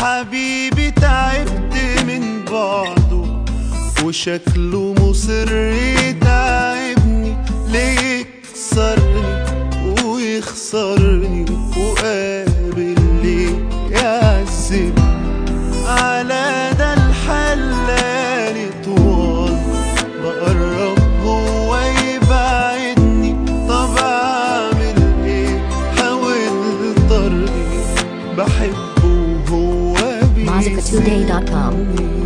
حبيبي تعبت من بعده وشكله مصر يتعبني ليه يكسرني ويخسرني وقابل ليه يعذبني على ده الحل ليالي طوال بقرب هو يبعدني طب اعمل ايه حاولت ارضي بحبه وهو MazikaToday.com. بيسيبني